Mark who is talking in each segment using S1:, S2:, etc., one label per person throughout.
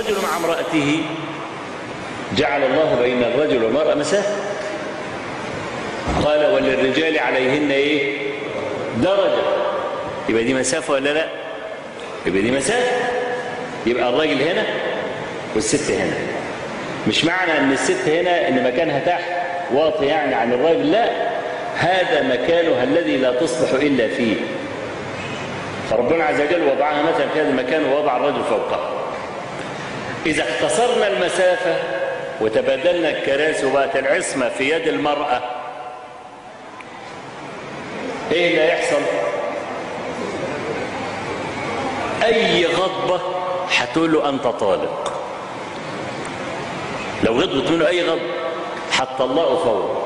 S1: الرجل مع امرأته جعل الله بين الرجل والمرأة مسافة قال وللرجال عليهن ايه درجة يبقى دي مسافة ولا لا يبقى دي مسافة يبقى الراجل هنا والست هنا مش معنى ان الست هنا ان مكانها تحت واطي يعني عن الراجل لا هذا مكانها الذي لا تصلح الا فيه فربنا عز وجل وضعها مثلا في هذا المكان ووضع الرجل فوقها اذا اختصرنا المسافه وتبادلنا الكراسي وبقت العصمه في يد المراه ايه اللي هيحصل اي غضبه هتقول له انت طالق لو غضبت منه اي غضب هتطلقه فورا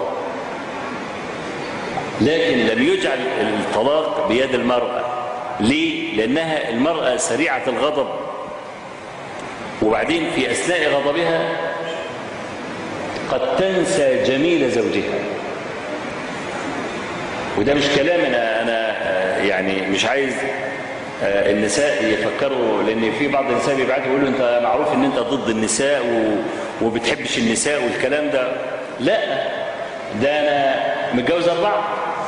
S1: لكن لم يجعل الطلاق بيد المراه ليه لانها المراه سريعه الغضب وبعدين في اثناء غضبها قد تنسى جميل زوجها وده مش كلام انا انا يعني مش عايز النساء يفكروا لان في بعض النساء بيبعتوا يقولوا انت معروف ان انت ضد النساء وبتحبش النساء والكلام ده لا ده انا متجوز اربعه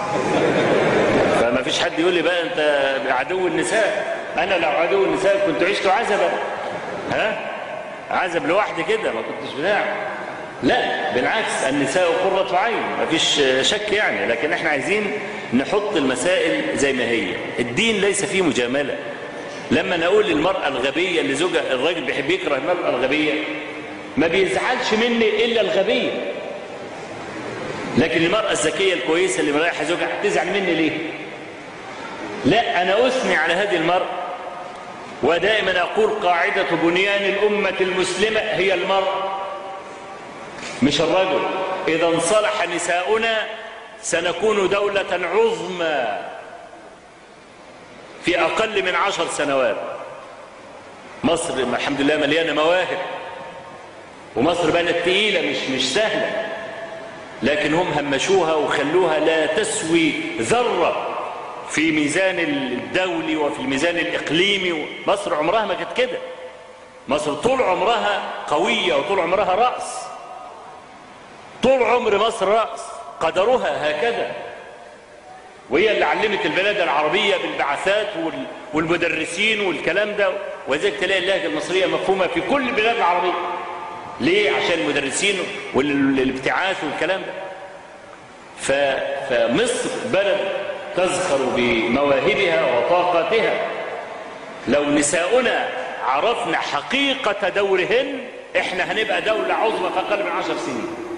S1: فما فيش حد يقول لي بقى انت عدو النساء انا لو عدو النساء كنت عشت عزبا ها عزب لوحدي كده ما كنتش بتاع لا بالعكس النساء قرة عين ما فيش شك يعني لكن احنا عايزين نحط المسائل زي ما هي الدين ليس فيه مجاملة لما نقول للمرأة الغبية اللي زوجها الراجل بيحب يكره المرأة الغبية ما بيزعلش مني إلا الغبية لكن المرأة الذكية الكويسة اللي مريحة زوجها هتزعل مني ليه لا أنا أثني على هذه المرأة ودائما أقول قاعدة بنيان الأمة المسلمة هي المرأة مش الرجل إذا انصلح نساؤنا سنكون دولة عظمى في أقل من عشر سنوات مصر الحمد لله مليانة مواهب ومصر بلد تقيلة مش مش سهلة لكن هم همشوها وخلوها لا تسوي ذرة في ميزان الدولي وفي الميزان الإقليمي مصر عمرها ما كانت كده مصر طول عمرها قوية وطول عمرها رأس طول عمر مصر رأس قدرها هكذا وهي اللي علمت البلاد العربية بالبعثات والمدرسين والكلام ده وذلك تلاقي اللهجة المصرية مفهومة في كل البلاد العربية ليه؟ عشان المدرسين والابتعاث والكلام ده فمصر بلد تزخر بمواهبها وطاقتها لو نساؤنا عرفنا حقيقة دورهن احنا هنبقى دولة عظمى في أقل من عشر سنين